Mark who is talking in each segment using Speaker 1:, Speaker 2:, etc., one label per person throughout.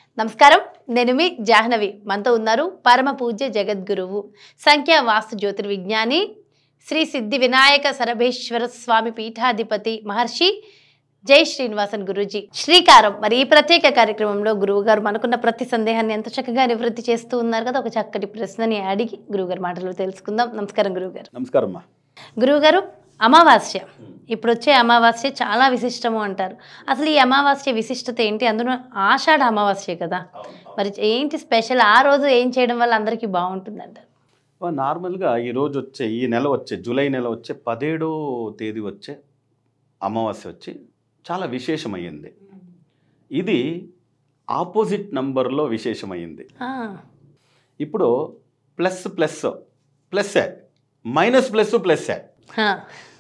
Speaker 1: నమస్కారం నేను మీ జాహ్నవి మనతో ఉన్నారు పరమ పూజ్య జగద్గురువు సంఖ్యా వాస్తు జ్యోతిర్విజ్ఞాని శ్రీ సిద్ధి వినాయక సరభేశ్వర స్వామి పీఠాధిపతి మహర్షి జై శ్రీనివాసన్ గురూజీ శ్రీకారం మరి ఈ ప్రత్యేక కార్యక్రమంలో గురువు గారు మనకున్న ప్రతి సందేహాన్ని ఎంత చక్కగా నివృత్తి చేస్తూ ఉన్నారు కదా ఒక చక్కటి ప్రశ్నని అడిగి గురువుగారి మాటలు తెలుసుకుందాం నమస్కారం గురువుగారు
Speaker 2: నమస్కారం అమ్మా
Speaker 1: గురువుగారు అమావాస్య ఇప్పుడు వచ్చే అమావాస్య చాలా విశిష్టము అంటారు అసలు ఈ అమావాస్య విశిష్టత ఏంటి అందులో ఆషాఢ అమావాస్య కదా మరి ఏంటి స్పెషల్ ఆ రోజు ఏం చేయడం వల్ల అందరికీ బాగుంటుంది అంటారు
Speaker 2: వా- నార్మల్గా ఈ రోజు వచ్చే ఈ నెల వచ్చే జూలై నెల వచ్చే పదిహేడో తేదీ వచ్చే అమావాస్య వచ్చి చాలా విశేషమైంది ఇది ఆపోజిట్ నంబర్లో విశేషమైంది
Speaker 1: ఆ,
Speaker 2: ఇప్పుడు ప్లస్ ప్లస్ ప్లస్సే మైనస్ ప్లస్ ప్లస్సే
Speaker 1: హా,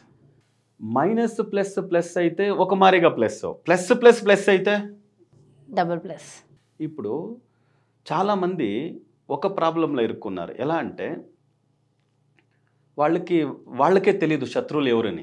Speaker 2: మైనస్ ప్లస్ ప్లస్ అయితే ఒక మారిగా ప్లస్ ప్లస్ ప్లస్ ప్లస్ అయితే
Speaker 1: డబుల్ ప్లస్
Speaker 2: ఇప్పుడు చాలామంది ఒక ప్రాబ్లంలో ఇరుక్కున్నారు ఎలా అంటే వాళ్ళకి వాళ్ళకే తెలియదు శత్రువులు ఎవరని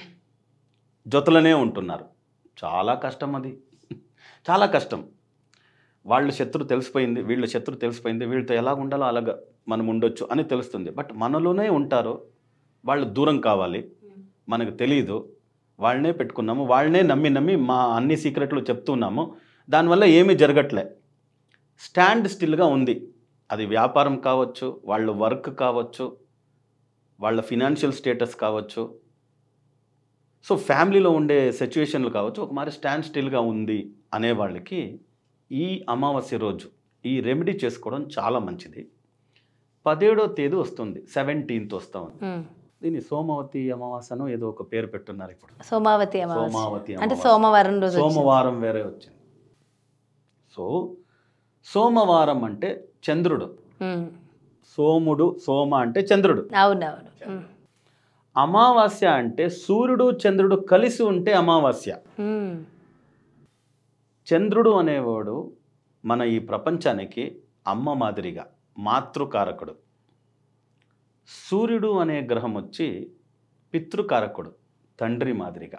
Speaker 2: జొతలనే ఉంటున్నారు చాలా కష్టం అది చాలా కష్టం వాళ్ళ శత్రు తెలిసిపోయింది వీళ్ళ శత్రు తెలిసిపోయింది వీళ్ళతో ఎలా ఉండాలో అలాగా మనం ఉండొచ్చు అని తెలుస్తుంది బట్ మనలోనే ఉంటారు వాళ్ళు దూరం కావాలి మనకు తెలియదు వాళ్ళనే పెట్టుకున్నాము వాళ్ళనే నమ్మి నమ్మి మా అన్ని సీక్రెట్లు చెప్తున్నాము దానివల్ల ఏమీ జరగట్లే స్టాండ్ స్టిల్గా ఉంది అది వ్యాపారం కావచ్చు వాళ్ళ వర్క్ కావచ్చు వాళ్ళ ఫినాన్షియల్ స్టేటస్ కావచ్చు సో ఫ్యామిలీలో ఉండే సిచ్యువేషన్లు కావచ్చు ఒక మరి స్టాండ్ స్టిల్గా ఉంది అనే వాళ్ళకి ఈ అమావాస్య రోజు ఈ రెమెడీ చేసుకోవడం చాలా మంచిది పదిహేడో తేదీ వస్తుంది సెవెంటీన్త్ వస్తా ఉంది
Speaker 1: ఉమ్.
Speaker 2: దీన్ని సోమవతి అమావాస్యను ఏదో ఒక పేరు పెట్టున్నారు ఇప్పుడు
Speaker 1: సోమావతి అమావాస్య
Speaker 2: సోమావతి
Speaker 1: అంటే
Speaker 2: అమావాస్య.
Speaker 1: సోమవారం రోజు వచ్చింది.
Speaker 2: సోమవారం వేరే వచ్చింది సో సోమవారం అంటే చంద్రుడు
Speaker 1: ఉమ్.
Speaker 2: సోముడు సోమ అంటే చంద్రుడు
Speaker 1: అవునవును ఉమ్.
Speaker 2: అమావాస్య అంటే సూర్యుడు చంద్రుడు కలిసి ఉంటే అమావాస్య
Speaker 1: ఉమ్.
Speaker 2: చంద్రుడు అనేవాడు మన ఈ ప్రపంచానికి అమ్మ మాదిరిగా మాతృకారకుడు సూర్యుడు అనే గ్రహం వచ్చి పితృకారకుడు తండ్రి మాదిరిగా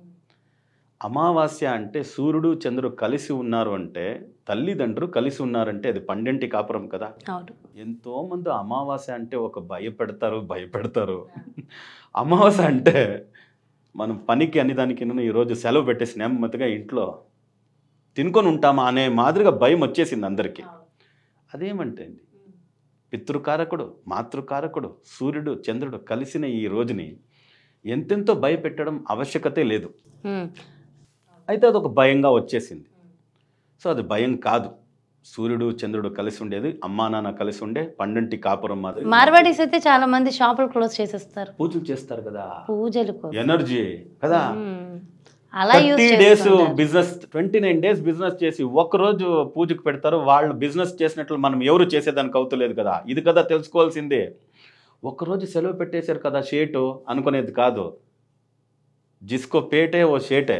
Speaker 2: అమావాస్య అంటే సూర్యుడు చంద్రుడు కలిసి ఉన్నారు అంటే తల్లిదండ్రులు కలిసి ఉన్నారంటే అది పండింటి కాపురం కదా
Speaker 1: అవును
Speaker 2: ఎంతో మంది అమావాస్య అంటే ఒక భయపెడతారు భయపెడతారు అమావాస్య అంటే మనం పనికి అన్ని దానికి ఈరోజు సెలవు పెట్టేసి నెమ్మదిగా ఇంట్లో తినుకొని ఉంటామా అనే మాదిరిగా భయం వచ్చేసింది అందరికీ అదేమంటే అండి పితృకారకుడు మాతృకారకుడు సూర్యుడు చంద్రుడు కలిసిన ఈ రోజుని ఎంతెంతో భయపెట్టడం ఆవశ్యకతే లేదు
Speaker 1: ఉమ్.
Speaker 2: అయితే అది ఒక భయంగా వచ్చేసింది సో అది భయం కాదు సూర్యుడు చంద్రుడు కలిసి ఉండేది అమ్మా నాన్న కలిసి ఉండే పండంటి కాపురం మాదిరి
Speaker 1: మార్వాడీస్ అయితే చాలా మంది షాపులు క్లోజ్ చేసేస్తారు
Speaker 2: పూజలు చేస్తారు కదా
Speaker 1: పూజలు కోసం
Speaker 2: ఎనర్జీ కదా
Speaker 1: ఉమ్. అలా యూజ్
Speaker 2: థర్టీ డేస్
Speaker 1: చేస్తుంటారు.
Speaker 2: Business twenty nine days business చేసి ఒక్క రోజు పూజకు పెడతారు వాళ్ళు బిజినెస్ చేసినట్లు మనం ఎవరు చేసేదానికి అవుతలేదు కదా ఇది కదా తెలుసుకోవాల్సిందే ఒక్కరోజు సెలవు పెట్టేశారు కదా షేటు అనుకునేది కాదు జిస్కో పేటే ఓ షేటే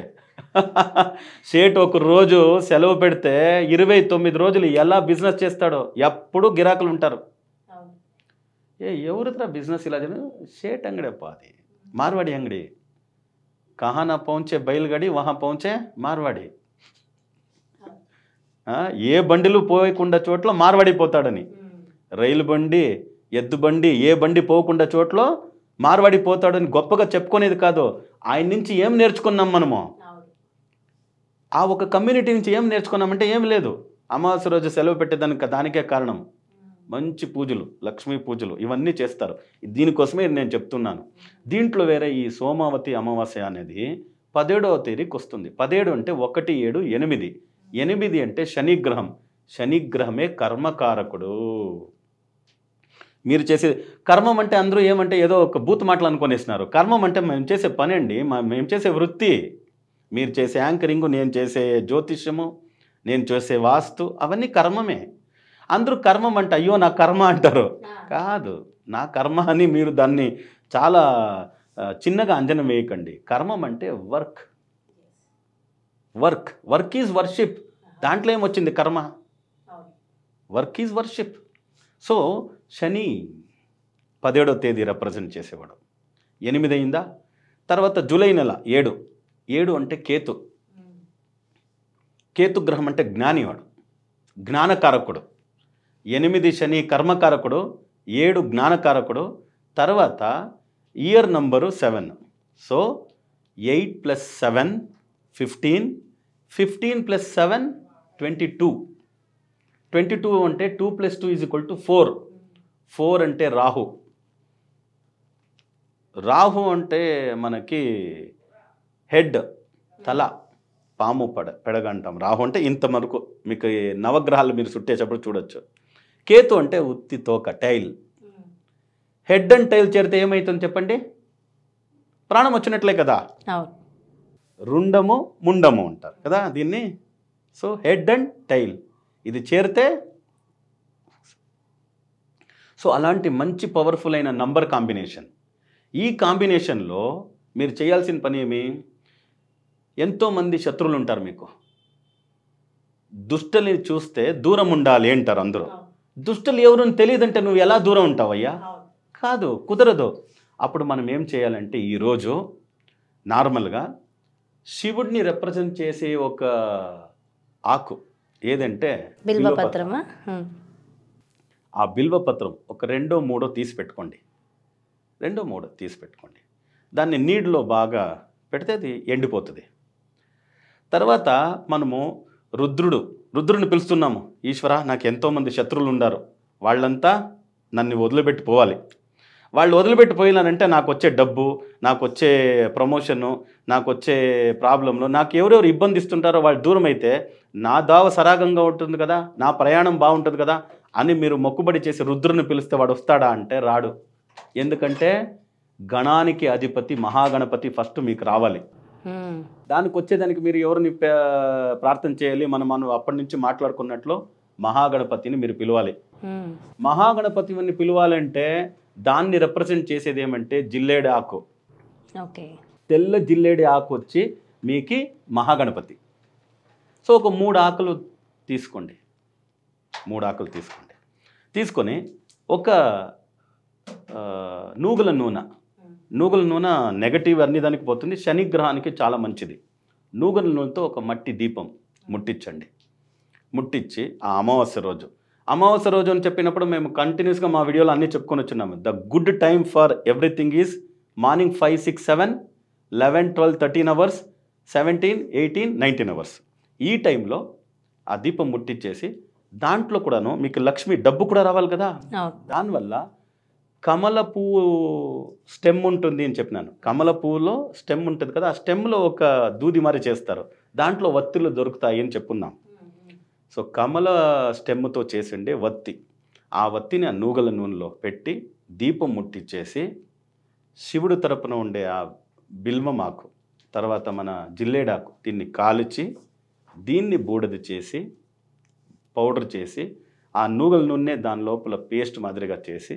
Speaker 2: షేట్ ఒక రోజు సెలవు పెడితే ఇరవై తొమ్మిది రోజులు ఎలా బిజినెస్ చేస్తాడో ఎప్పుడు గిరాకులు ఉంటారు ఏ ఎవరిద్రా బిజినెస్ ఇలా చేయను షేట్ అంగడి అప్ప అది మార్వాడి అంగడి కహా నా పਹੁంచే బయలుగడి వహా పਹੁంచే మార్వాడి ఆ, ఏ బండిలు పోయకుండా చోట్ల మార్వాడి పోతాడని రైలు బండి ఎద్దు బండి ఏ బండి పోకుండా చోట్ల మార్వాడి పోతాడని గొప్పగా చెప్పుకునేది కాదు ఆయన నుంచి ఏం నేర్చుకున్నాం మనము ఆ ఒక కమ్యూనిటీ నుంచి ఏం నేర్చుకున్నామంటే ఏం లేదు అమావాస్య రోజు సెలవు పెట్టేదానికి దానికే కారణం మంచి పూజలు లక్ష్మీ పూజలు ఇవన్నీ చేస్తారు దీనికోసమే నేను చెప్తున్నాను దీంట్లో వేరే ఈ సోమావతి అమావాస్య అనేది పదిహేడవ తేదీకి వస్తుంది పదిహేడు అంటే ఒకటి ఏడు ఎనిమిది ఎనిమిది అంటే శనిగ్రహం శనిగ్రహమే కర్మకారకుడు మీరు చేసే కర్మం అంటే అందరూ ఏమంటే ఏదో ఒక బూత్ మాటలు అనుకునేస్తున్నారు కర్మం అంటే మేము చేసే పని అండి మా- మేము చేసే వృత్తి మీరు చేసే యాంకరింగ్ నేను చేసే జ్యోతిష్యము నేను చేసే వాస్తు అవన్నీ కర్మమే అందరూ కర్మం అంటే అయ్యో నా కర్మ అంటారు కాదు నా కర్మ అని మీరు దాన్ని చాలా ఆ, చిన్నగా అంజనం వేయకండి కర్మం అంటే work work work is worship దాంట్లో ఏమొచ్చింది కర్మ work is worship so Shani పదిహేడో తేదీ రిప్రజెంట్ చేసేవాడు ఎనిమిది అయిందా తర్వాత జూలై నెల ఏడు ఏడు అంటే కేతు కేతు గ్రహం అంటే జ్ఞాని వాడు జ్ఞానకారకుడు ఎనిమిది శని కర్మకారకుడు ఏడు జ్ఞానకారకుడు తర్వాత year number seven so eight plus seven fifteen fifteen plus seven twenty two twenty two అంటే two plus two is equal to four four అంటే రాహు రాహు అంటే మనకి హెడ్ తల పాము పడ పెడగ అంటాం రాహు అంటే ఇంత వరకు మీకు ఈ నవగ్రహాలు మీరు చుట్టేటప్పుడు చూడొచ్చు కేతు అంటే ఉత్తి తోక టైల్ హెడ్ అండ్ టైల్ చేరితే ఏమవుతుంది చెప్పండి ప్రాణం వచ్చినట్లే కదా
Speaker 1: అవును
Speaker 2: రుండము ముండము అంటారు కదా దీన్ని సో హెడ్ అండ్ టైల్ ఇది చేరితే సో అలాంటి మంచి పవర్ఫుల్ అయిన నంబర్ కాంబినేషన్ ఈ కాంబినేషన్లో మీరు చేయాల్సిన పని ఏమి ఎంతోమంది శత్రువులు ఉంటారు మీకు దుష్టల్ని చూస్తే దూరం ఉండాలి అంటారు అందరూ దుష్టులు ఎవరు తెలియదంటే నువ్వు ఎలా దూరం ఉంటావయ్యా కాదు కుదరదు అప్పుడు మనం ఏం చేయాలంటే ఈరోజు నార్మల్గా శివుడిని రిప్రజెంట్ చేసే ఒక ఆకు ఏదంటే
Speaker 1: బిల్వపత్రమా ఉమ్.
Speaker 2: ఆ బిల్వపత్రం ఒక రెండో మూడో తీసి పెట్టుకోండి రెండో మూడో తీసి పెట్టుకోండి దాన్ని నీటిలో బాగా పెడితే అది ఎండిపోతుంది తర్వాత మనము రుద్రుడు రుద్రుడిని పిలుస్తున్నాము ఈశ్వర నాకు ఎంతోమంది శత్రువులు ఉండారు వాళ్ళంతా నన్ను వదిలిపెట్టి పోవాలి వాళ్ళు వదిలిపెట్టి పోయినారంటే నాకు వచ్చే డబ్బు నాకు వచ్చే ప్రమోషను నాకు వచ్చే ప్రాబ్లంలు నాకు ఎవరెవరు ఇబ్బంది ఇస్తుంటారో వాళ్ళు దూరం అయితే నా దావ సరాగంగా ఉంటుంది కదా నా ప్రయాణం బాగుంటుంది కదా అని మీరు మొక్కుబడి చేసి రుద్రుని పిలిస్తే వాడు వస్తాడా అంటే రాడు ఎందుకంటే గణానికి అధిపతి మహాగణపతి ఫస్ట్ మీకు రావాలి
Speaker 1: ఉమ్.
Speaker 2: దానికి వచ్చేదానికి మీరు ఎవరిని పే- ప్రార్థన చేయాలి మనం మనం అప్పటి నుంచి మాట్లాడుకున్నట్లు మహాగణపతిని మీరు పిలవాలి
Speaker 1: ఉమ్.
Speaker 2: మహాగణపతిని పిలవాలంటే దాన్ని రిప్రజెంట్ చేసేది ఏమంటే జిల్లేడు ఆకు
Speaker 1: ఓకే
Speaker 2: తెల్ల జిల్లేడి ఆకు వచ్చి మీకి మహాగణపతి సో ఒక మూడు ఆకులు తీసుకోండి మూడు ఆకులు తీసుకోండి తీసుకొని ఒక ఆ, నూగుల నూనె నూగుల నూనె నెగటివ్ అన్ని దానికి పోతుంది శనిగ్రహానికి చాలా మంచిది నూగుల నూనెతో ఒక మట్టి దీపం ముట్టించండి ముట్టించి ఆ అమావాస్య రోజు అమావాస్య రోజు అని చెప్పినప్పుడు మేము కంటిన్యూస్గా మా వీడియోలో అన్నీ చెప్పుకొని వచ్చినాము the good time for everything is morning five six seven eleven twelve thirteen hours seventeen eighteen nineteen hours ఈ టైంలో ఆ దీపం ముట్టించేసి దాంట్లో కూడాను మీకు లక్ష్మి డబ్బు కూడా రావాలి కదా
Speaker 1: అవును
Speaker 2: దానివల్ల కమల పువ్వు స్టెమ్ ఉంటుంది అని చెప్పినాను కమల పువ్వులో స్టెమ్ ఉంటుంది కదా ఆ స్టెమ్లో ఒక దూది మరి చేస్తారు దాంట్లో వత్తులు దొరుకుతాయి అని చెప్పున్నాం సో కమల స్టెమ్తో చేసిండే వత్తి ఆ వత్తిని ఆ నూగల నూనెలో పెట్టి దీపం ముట్టించేసి శివుడు తరపున ఉండే ఆ బిల్వమాకు తర్వాత మన జిల్లేడాకు దీన్ని కాల్చి దీన్ని బూడిద చేసి పౌడర్ చేసి ఆ నూగల నూనె దాని లోపల పేస్ట్ మాదిరిగా చేసి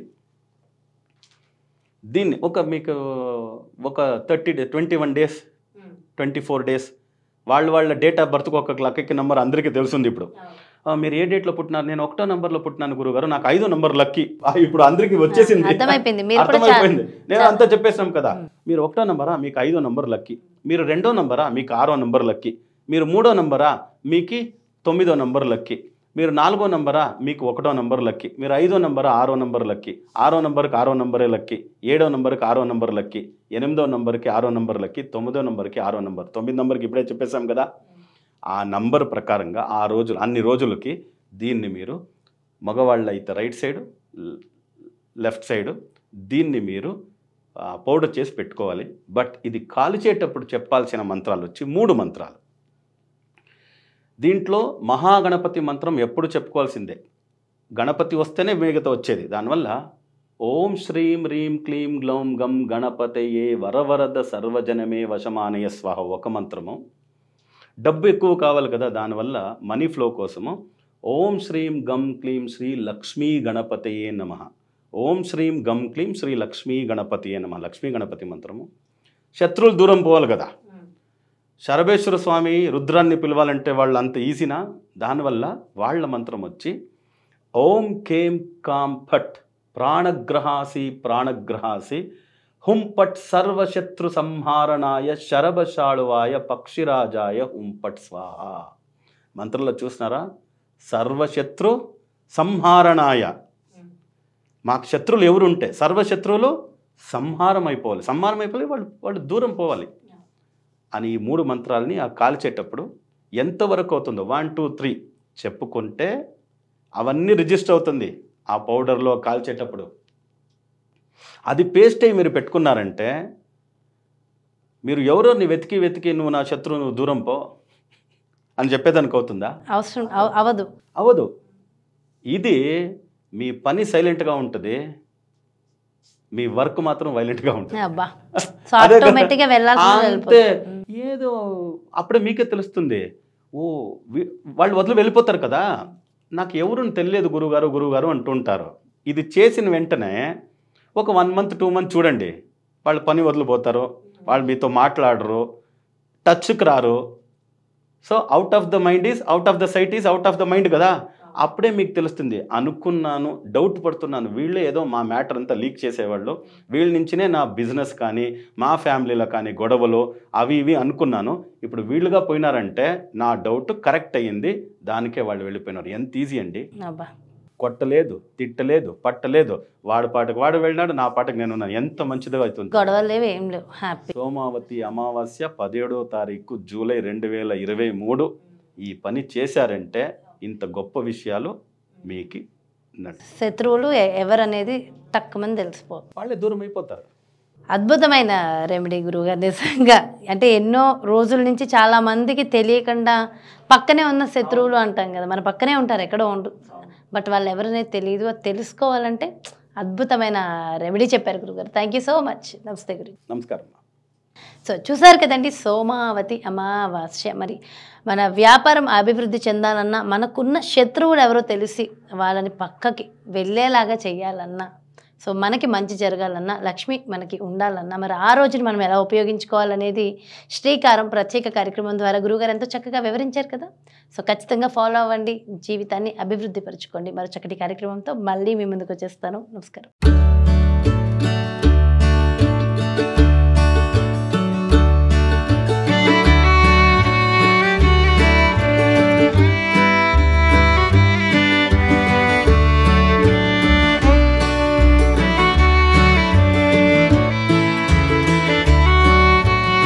Speaker 2: దీన్ని ఒక మీకు ఒక thirty day twenty one days twenty four days వాళ్ళ వాళ్ళ డేట్ ఆఫ్ బర్త్కి ఒక లక్కకి నెంబర్ అందరికీ తెలుస్తుంది ఇప్పుడు ఆ, మీరు ఏ డేట్లో పుట్టినారు నేను ఒకటో నెంబర్లో పుట్టినాను గురుగారు నాకు ఐదో నెంబర్ లక్కీ ఆ, ఇప్పుడు అందరికీ వచ్చేసింది
Speaker 1: అర్థమైపోయింది మీరు కూడా
Speaker 2: అర్థమైపోయింది
Speaker 1: చాలా-
Speaker 2: నేను అంతా చెప్పేసాం కదా మీరు ఒకటో నంబరా మీకు ఐదో నంబర్ లక్కీ మీరు రెండో నంబరా మీకు ఆరో నంబర్ లక్కీ మీరు మూడో నంబరా మీకు తొమ్మిదో నంబర్ లక్కీ మీరు నాలుగో నంబరా మీకు ఒకటో నంబర్ లక్కీ మీరు ఐదో నంబరా ఆరో నంబర్ లక్కీ ఆరో నంబర్కి ఆరో నంబరే లక్కీ ఏడో నంబర్కి ఆరో నంబర్ లక్కీ ఎనిమిదో నంబర్కి ఆరో నంబర్ లక్కీ తొమ్మిదో నంబర్కి ఆరో నంబర్ తొమ్మిది నంబర్కి ఇప్పుడే చెప్పేశాం కదా ఆ నంబర్ ప్రకారంగా ఆ రోజులు అన్ని రోజులకి దీన్ని మీరు మగవాళ్ళు అయితే రైట్ సైడ్ లెఫ్ట్ సైడ్ దీన్ని మీరు ఆ, పౌడర్ చేసి పెట్టుకోవాలి బట్ ఇది కాల్చేటప్పుడు చెప్పాల్సిన మంత్రాలు వచ్చి మూడు మంత్రాలు దీంట్లో మహాగణపతి మంత్రం ఎప్పుడు చెప్పుకోవాల్సిందే గణపతి వస్తేనే మిగతా వచ్చేది దానివల్ల ఓం శ్రీం హ్రీం క్లీం గ్లౌం గం గణపతయే వరవరద సర్వజనమే వశమానయ స్వాహ ఒక మంత్రము డబ్బు ఎక్కువ కావాలి కదా దానివల్ల మనీ ఫ్లో కోసము ఓం శ్రీం గం క్లీం శ్రీ లక్ష్మీ గణపతయే నమ ఓం శ్రీం గం క్లీం శ్రీ లక్ష్మీ గణపతియే నమ లక్ష్మీ గణపతి మంత్రము శత్రువులు దూరం పోవాలి కదా శరభేశ్వర స్వామి రుద్రాన్ని పిలవాలంటే వాళ్ళు అంత ఈజీనా దానివల్ల వాళ్ళ మంత్రం వచ్చి ఓం కేం కాం ఫట్ ప్రాణగ్రహాసి ప్రాణగ్రహాసి హుం పట్ సర్వశత్రు సంహారణాయ శరభశాళువాయ పక్షిరాజాయ హుం పట్ స్వాహ మంత్రంలో చూసినారా సర్వశత్రు సంహారణాయ మాకు శత్రువులు ఎవరు ఉంటే సర్వశత్రువులు సంహారం అయిపోవాలి సంహారం అయిపోయి వాళ్ళు వాళ్ళు దూరం పోవాలి అని ఈ మూడు మంత్రాలని ఆ కాల్చేటప్పుడు ఎంతవరకు అవుతుందో వన్ టూ త్రీ చెప్పుకుంటే అవన్నీ రిజిస్టర్ అవుతుంది ఆ పౌడర్లో కాల్చేటప్పుడు అది పేస్ట్ అయ్యి మీరు పెట్టుకున్నారంటే మీరు ఎవరో నీ వెతికి వెతికి నువ్వు నా శత్రువు నువ్వు దూరం పో అని చెప్పేదానికి అవుతుందా
Speaker 1: అవసరం అవ- అవదు
Speaker 2: అవదు ఇది మీ పని సైలెంట్గా ఉంటుంది మీ వర్క్ మాత్రం వైలెంట్గా ఉంటుంది
Speaker 1: అబ్బా సో
Speaker 2: అదే కదా.
Speaker 1: ఆటోమేటిక్ గా వెళ్ళాల్సిన
Speaker 2: అంతే
Speaker 1: వెళ్ళిపోతుంది
Speaker 2: ఏదో అప్పుడే మీకే తెలుస్తుంది ఓ వి- వాళ్ళు వదిలి వెళ్ళిపోతారు కదా నాకు ఎవరు తెలియదు గురువుగారు గురువుగారు అంటుంటారు ఇది చేసిన వెంటనే ఒక వన్ మంత్ టూ మంత్ చూడండి వాళ్ళు పని వదిలిపోతారు వాళ్ళు మీతో మాట్లాడరు టచ్కి రారు so out of the mind is out of the sight is out of the mind కదా అప్పుడే మీకు తెలుస్తుంది అనుకున్నాను డౌట్ పడుతున్నాను వీళ్ళే ఏదో మా మ్యాటర్ అంతా లీక్ చేసేవాళ్ళు వీళ్ళ నుంచినే నా బిజినెస్ కానీ మా ఫ్యామిలీలో కానీ గొడవలు అవి ఇవి అనుకున్నాను ఇప్పుడు వీళ్ళుగా పోయినారంటే నా డౌట్ కరెక్ట్ అయ్యింది దానికే వాళ్ళు వెళ్ళిపోయినారు ఎంత ఈజీ అండి
Speaker 1: అబ్బా
Speaker 2: కొట్టలేదు తిట్టలేదు పట్టలేదు వాడి పాటకు వాడు వెళ్ళినాడు నా పాటకు నేను ఉన్నాను ఎంత మంచిదో అవుతుంది
Speaker 1: గొడవలు లేవు ఏం లేవు హ్యాపీ
Speaker 2: సోమావతి అమావాస్య పదిహేడో తారీఖు జూలై రెండు వేల ఇరవై మూడు ఈ పని చేశారంటే ఇంత గొప్ప విషయాలు మీకు నడు
Speaker 1: శత్రువులు ఎ- ఎవరనేది తక్కువమంది తెలిసిపోదు
Speaker 2: వాళ్ళే దూరం అయిపోతారు
Speaker 1: అద్భుతమైన రెమెడీ గురువుగారు నిజంగా అంటే ఎన్నో రోజుల నుంచి చాలా మందికి తెలియకుండా పక్కనే ఉన్న శత్రువులు అంటాం కదా మన పక్కనే ఉంటారు ఎక్కడో ఉండు బట్ వాళ్ళు ఎవరనేది తెలియదు అది తెలుసుకోవాలంటే అద్భుతమైన రెమెడీ చెప్పారు గురుగారు థ్యాంక్ యూ సో మచ్ నమస్తే గురు
Speaker 2: నమస్కారం
Speaker 1: సో చూసారు కదండి సోమావతి అమావాస్య మరి మన వ్యాపారం అభివృద్ధి చెందాలన్నా మనకున్న శత్రువులు ఎవరో తెలిసి వాళ్ళని పక్కకి వెళ్ళేలాగా చేయాలన్నా సో మనకి మంచి జరగాలన్నా లక్ష్మి మనకి ఉండాలన్నా మరి ఆ రోజుని మనం ఎలా ఉపయోగించుకోవాలనేది శ్రీకారం ప్రత్యేక కార్యక్రమం ద్వారా గురువుగారు ఎంతో చక్కగా వివరించారు కదా సో ఖచ్చితంగా ఫాలో అవ్వండి జీవితాన్ని అభివృద్ధి పరచుకోండి మరో చక్కటి కార్యక్రమంతో మళ్ళీ మీ ముందుకు వచ్చేస్తాను నమస్కారం